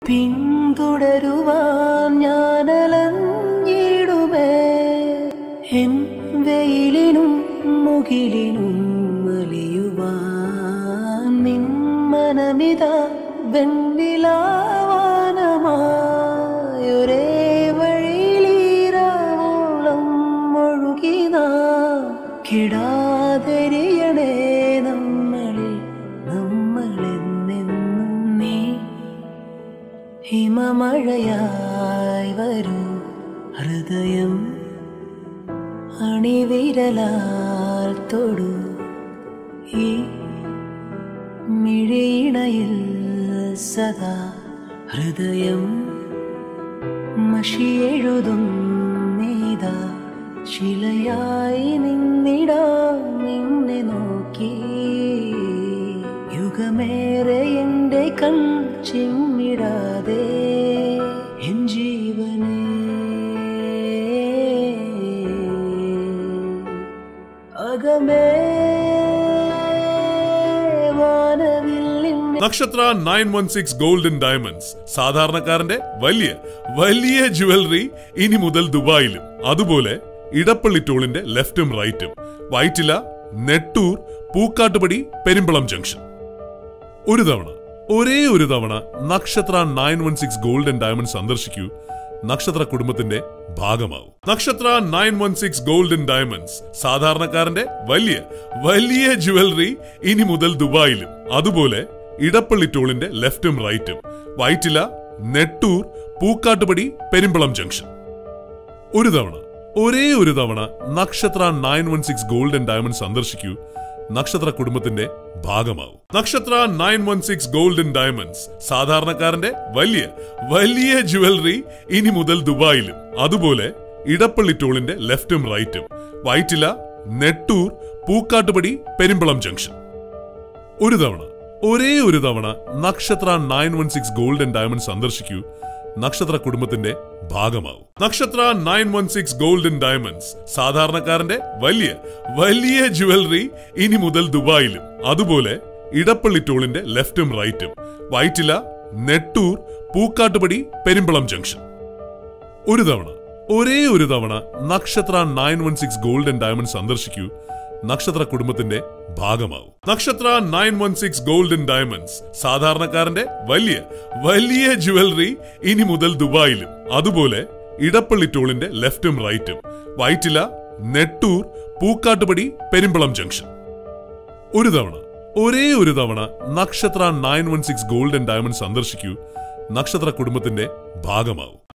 പിന്തുടരുവാൻ ഞാനലഞ്ഞിടുമേ N വെയിലിനും മുകിലിനും വലിയുവാൻ നിൻ മനമിത വെണ്ണിലാവാനമായൊരേ വഴിയിലീരാവോളം ഒഴുകിന കിടാതെരിയണേ നമ്മളിൽ നമ്മളെന്നെന്നും നീ ഹിമമഴയായി വരൂ ഹൃദയം അണിവിരലാൽ തൊടു ഈ മിഴിയിണയിൽ സദാ ഹൃദയം മഷിയെഴുതും നീതാ ശിലയായി നിന്നിടാം നിന്നെ നോക്കി യുഗമേറെ എൻ്റെ കൺ ചിമ്മിടാതെ എൻ ജീവനേ അകമേ വാനവില്ലിൻ Nakshatra nine one six golden diamonds സാധാരണക്കാരന്റെ വലിയ വലിയ ജുവലറി ഇനി മുതൽ ദുബായിലും അതുപോലെ ഇടപ്പള്ളി ടോളിന്റെ ലെഫ്റ്റും റൈറ്റും വൈറ്റില നെട്ടൂർ പൂക്കാട്ടുപടി പെരുമ്പളം ജംഗ്ഷൻ ഒരു തവണ ഒരേ ഒരു തവണ Nakshatra nine one six golden diamond സന്ദർശിക്കൂ നക്ഷത്ര കുടുംബത്തിന്റെ ഭാഗമാവും Nakshatra nine one six golden diamonds സാധാരണക്കാരന്റെ വലിയ വലിയ ജുവലറി ഇനി മുതൽ ദുബായിലും അതുപോലെ ഇടപ്പള്ളി ടോളിന്റെ ലെഫ്റ്റും റൈറ്റും വൈറ്റില നെട്ടൂർ പൂക്കാട്ടുപടി പെരുമ്പളം ജംഗ്ഷൻ ഒരു തവണ ഒരേ ഒരു തവണ Nakshatra nine one six golden diamond സന്ദർശിക്കൂ നക്ഷത്ര കുടുംബത്തിന്റെ ഭാഗമാവും Nakshatra nine one six golden diamonds സാധാരണക്കാരന്റെ വലിയ വലിയ ജുവലറി ഇനി മുതൽ ദുബായിലും അതുപോലെ ഇടപ്പള്ളി ടോളിന്റെ ലെഫ്റ്റും റൈറ്റും വൈറ്റില നെട്ടൂർ പൂക്കാട്ടുപടി പെരുമ്പളം ജംഗ്ഷൻ ഒരു തവണ ഒരേ ഒരു തവണ Nakshatra nine one six golden diamond സന്ദർശിക്കൂ നക്ഷത്ര കുടുംബത്തിന്റെ ഭാഗമാവും Nakshatra nine one six golden diamonds സാധാരണക്കാരന്റെ വലിയ വലിയ ജുവലറി ഇനി മുതൽ ദുബായിലും അതുപോലെ ഇടപ്പള്ളി ടോളിന്റെ ലെഫ്റ്റും റൈറ്റും വൈറ്റില നെട്ടൂർ പൂക്കാട്ടുപടി പെരുമ്പളം ജംഗ്ഷൻ ഒരു തവണ ഒരേ ഒരു തവണ Nakshatra nine one six golden diamond സന്ദർശിക്കൂ നക്ഷത്ര കുടുംബത്തിന്റെ ഭാഗമാവും Nakshatra nine one six golden diamonds സാധാരണക്കാരന്റെ വലിയ വലിയ ജുവലറി ഇനി മുതൽ ദുബായിലും അതുപോലെ ഇടപ്പള്ളി ടോളിന്റെ ലെഫ്റ്റും റൈറ്റും വൈറ്റില നെട്ടൂർ പൂക്കാട്ടുപടി പെരുമ്പളം ജംഗ്ഷൻ ഒരു തവണ ഒരേ ഒരു തവണ Nakshatra nine one six golden diamond സന്ദർശിക്കൂ നക്ഷത്ര കുടുംബത്തിന്റെ ഭാഗമാവും